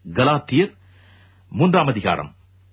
கலாத்தியர் மூன்றாம் அதிகாரம்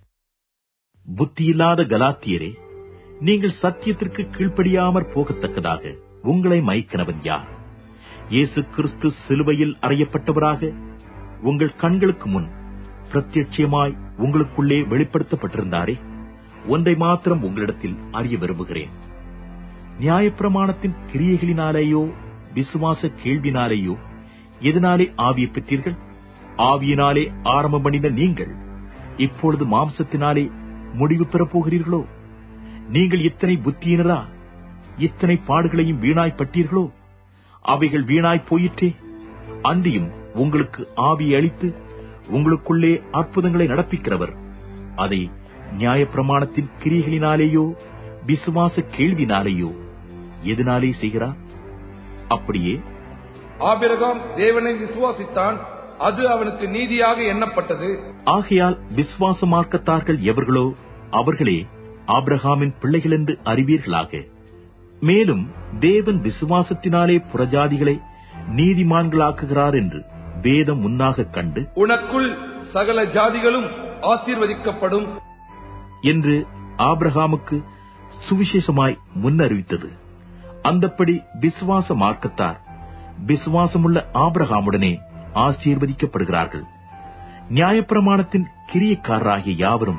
புத்தியில்லாத கலாத்தியரே நீங்கள் சத்தியத்திற்கு கீழ்ப்படியாமற் போகத்தக்கதாக உங்களை மயக்கினவன் யார் இயேசு கிறிஸ்து சிலுவையில் அறையப்பட்டவராக உங்கள் கண்களுக்கு முன் பிரத்யட்சியமாய் உங்களுக்குள்ளே வெளிப்படுத்தப்பட்டிருந்தாரே ஒன்றை மாத்திரம் உங்களிடத்தில் அறிய விரும்புகிறேன் நியாயப்பிரமாணத்தின் கிரியைகளினாலேயோ விசுவாச கேள்வினாலேயோ எதனாலே ஆவியை பெற்றீர்கள் ஆவியினாலே ஆரம்பம் பண்ணின நீங்கள் இப்பொழுது மாம்சத்தினாலே முடிவு பெறப் போகிறீர்களோ நீங்கள் இத்தனை புத்தியினரா இத்தனை பாடுகளையும் வீணாய் பட்டீர்களோ அவைகள் வீணாய் போயிற்றே அன்றியும் உங்களுக்கு ஆவியை அளித்து உங்களுக்குள்ளே அற்புதங்களை நடப்பிக்கிறவர் அதை நியாயப்பிரமாணத்தின் கிரியைகளினாலேயோ விசுவாச கேள்வினாலேயோ எதனாலே செய்கிறார் அப்படியே ஆபிரகாம் தேவனை விசுவாசித்தான் அது அவனுக்கு நீதியாக எண்ணப்பட்டது ஆகையால் விசுவாச மார்க்கத்தார்கள் எவர்களோ அவர்களே ஆபிரகாமின் பிள்ளைகள் என்று அறிவீர்களாக மேலும் தேவன் விசுவாசத்தினாலே புறஜாதிகளை நீதிமான்களாக்குகிறார் என்று வேதம் முன்னாக கண்டு உனக்குள் சகல ஜாதிகளும் ஆசீர்வதிக்கப்படும் என்று ஆபிரகாமுக்கு சுவிசேஷமாய் முன்னறிவித்தது அந்தப்படி விசுவாச மார்க்கத்தார் விசுவாசமுள்ள ஆபிரகாமுடனே ஆசீர்வதிக்கப்படுகிறார்கள் நியாயப்பிரமாணத்தின் கிரியக்காரராகிய யாவரும்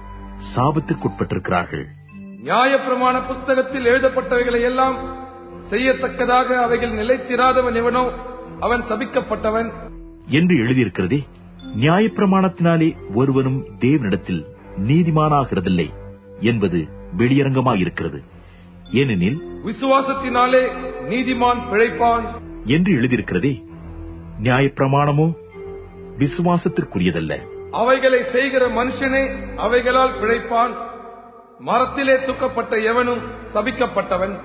சாபத்திற்குட்பட்டிருக்கிறார்கள் நியாயப்பிரமாண புஸ்தகத்தில் எழுதப்பட்டவைகளை எல்லாம் செய்யத்தக்கதாக அவைகள் நிலைத்திராதவன் எவனோ அவன் சபிக்கப்பட்டவன் என்று எழுதியிருக்கிறதே நியாயப்பிரமாணத்தினாலே ஒருவனும் தேவனிடத்தில் நீதிமானாகிறதில்லை என்பது வெளியரங்கமாயிருக்கிறது ஏனெனில் விசுவாசத்தினாலே நீதிமான் பிழைப்பான் என்று எழுதியிருக்கிறதே நியாயப்பிரமாணமோ விசுவாசத்திற்குரியதல்ல அவைகளை செய்கிற மனுஷனே அவைகளால் பிழைப்பான் மரத்திலே தூக்கப்பட்ட எவனும் சபிக்கப்பட்டவன்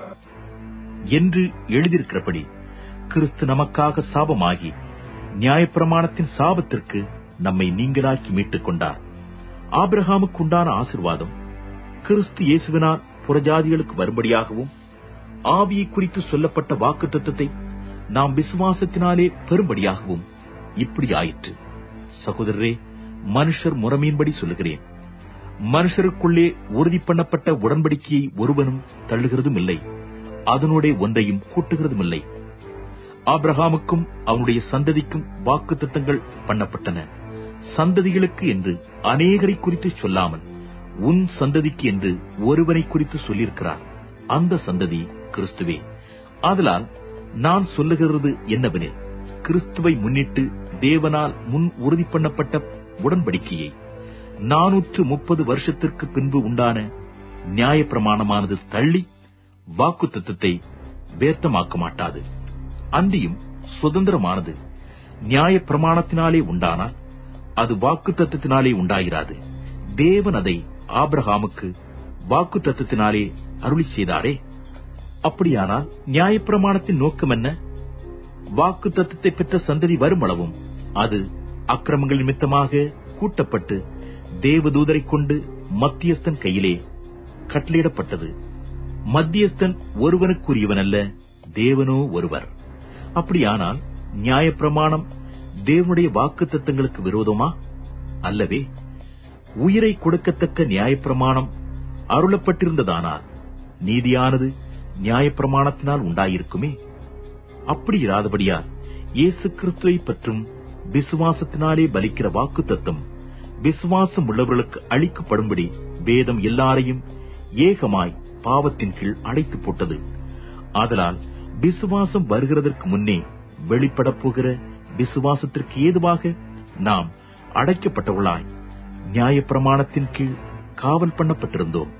என்று எழுதியிருக்கிறபடி கிறிஸ்து நமக்காக சாபமாகி நியாயப்பிரமாணத்தின் சாபத்திற்கு நம்மை நீங்களாக்கி மீட்டுக் கொண்டார் ஆபிரகாமுக்குண்டான ஆசிர்வாதம் கிறிஸ்து இயேசுவினால் புறஜாதிகளுக்கு வரும்படியாகவும் ஆவியை குறித்து சொல்லப்பட்ட வாக்கு நாம் விசுவாசத்தினாலே பெறும்படியாகவும் இப்படி ஆயிற்று சகோதரரே மனுஷர் முறைமையின்படி சொல்லுகிறேன் மனுஷருக்குள்ளே உறுதி பண்ணப்பட்ட உடன்படிக்கையை ஒருவனும் தள்ளுகிறதும் இல்லை அதனோட ஒன்றையும் கூட்டுகிறதும் இல்லை ஆபிரகாமுக்கும் அவனுடைய சந்ததிக்கும் வாக்கு தத்தங்கள் பண்ணப்பட்டன சந்ததிகளுக்கு என்று அநேகரை குறித்து சொல்லாமல் உன் சந்ததிக்கு என்று ஒருவனை குறித்து சொல்லியிருக்கிறார் அந்த சந்ததி கிறிஸ்துவே ஆதலால் நான் சொல்லுகிறது என்னவெனில் கிறிஸ்துவை முன்னிட்டு தேவனால் முன் உறுதி பண்ணப்பட்ட உடன்படிக்கையை நானூற்று முப்பது வருஷத்திற்கு பின்பு உண்டான நியாயப்பிரமாணமானது தள்ளி வாக்கு தத்துவத்தை வேர்த்தமாக்க மாட்டாது அன்றியும் சுதந்திரமானது நியாய பிரமாணத்தினாலே உண்டானால் அது வாக்கு தத்துவத்தினாலே உண்டாகிறாது தேவன் அதை ஆபிரகாமுக்கு வாக்கு தத்துவத்தினாலே அருளி செய்தாரே அப்படியானால் நியாயப்பிரமாணத்தின் நோக்கம் என்ன வாக்கு தத்துவத்தை பெற்ற சந்ததி வருமளவும் அது அக்கிரமங்கள் நிமித்தமாக கூட்டப்பட்டு தேவதூதரை கொண்டு மத்தியஸ்தன் கையிலே கட்டளையிடப்பட்டது மத்தியஸ்தன் ஒருவனுக்குரியவன் அல்ல தேவனோ ஒருவர் அப்படியானால் நியாயப்பிரமாணம் தேவனுடைய வாக்கு தத்தங்களுக்கு விரோதமா அல்லவே உயிரை கொடுக்கத்தக்க நியாயப்பிரமாணம் அருளப்பட்டிருந்ததானால் நீதியானது நியாயப்பிரமாணத்தினால் உண்டாயிருக்குமே அப்படி இராதபடியால் இயேசு கிறிஸ்துவை பற்றும் விசுவாசத்தினாலே பலிக்கிற வாக்கு தத்தம் விசுவாசம் உள்ளவர்களுக்கு அளிக்கப்படும்படி வேதம் எல்லாரையும் ஏகமாய் பாவத்தின் கீழ் அடைத்து போட்டது ஆதலால் விசுவாசம் வருகிறதற்கு முன்னே வெளிப்படப் போகிற விசுவாசத்திற்கு ஏதுவாக நாம் அடைக்கப்பட்டவர்களாய் நியாயப்பிரமாணத்தின் கீழ் காவல் பண்ணப்பட்டிருந்தோம்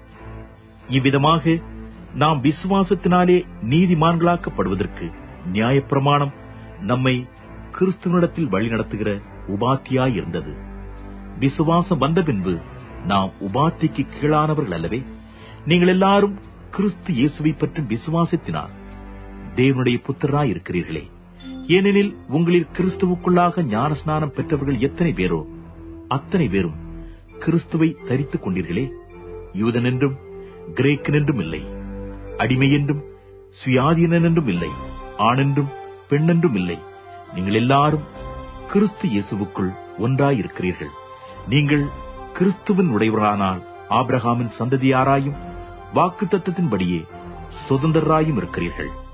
இவ்விதமாக நாம் விசுவாசத்தினாலே நீதிமான்களாக்கப்படுவதற்கு நியாயப்பிரமாணம் நம்மை கிறிஸ்துவனிடத்தில் வழிநடத்துகிற உபாத்தியாயிருந்தது விசுவாசம் வந்த பின்பு நாம் உபாத்திக்கு கீழானவர்கள் அல்லவே நீங்கள் எல்லாரும் கிறிஸ்து இயேசுவை பற்றும் விசுவாசத்தினால் தேவனுடைய புத்திரராய் இருக்கிறீர்களே ஏனெனில் உங்களில் கிறிஸ்துவுக்குள்ளாக ஞானஸ்நானம் பெற்றவர்கள் எத்தனை பேரோ அத்தனை பேரும் கிறிஸ்துவை தரித்துக் கொண்டீர்களே யூதன் என்றும் கிரேக்கன் என்றும் இல்லை அடிமை என்றும் சுயாதீனன் என்றும் இல்லை ஆணென்றும் பெண்ணென்றும் இல்லை நீங்கள் எல்லாரும் கிறிஸ்து இயேசுவுக்குள் ஒன்றாயிருக்கிறீர்கள் நீங்கள் கிறிஸ்துவின் உடையவரானால் ஆபிரகாமின் சந்ததியாராயும் வாக்கு தத்தத்தின்படியே சுதந்திரராயும் இருக்கிறீர்கள்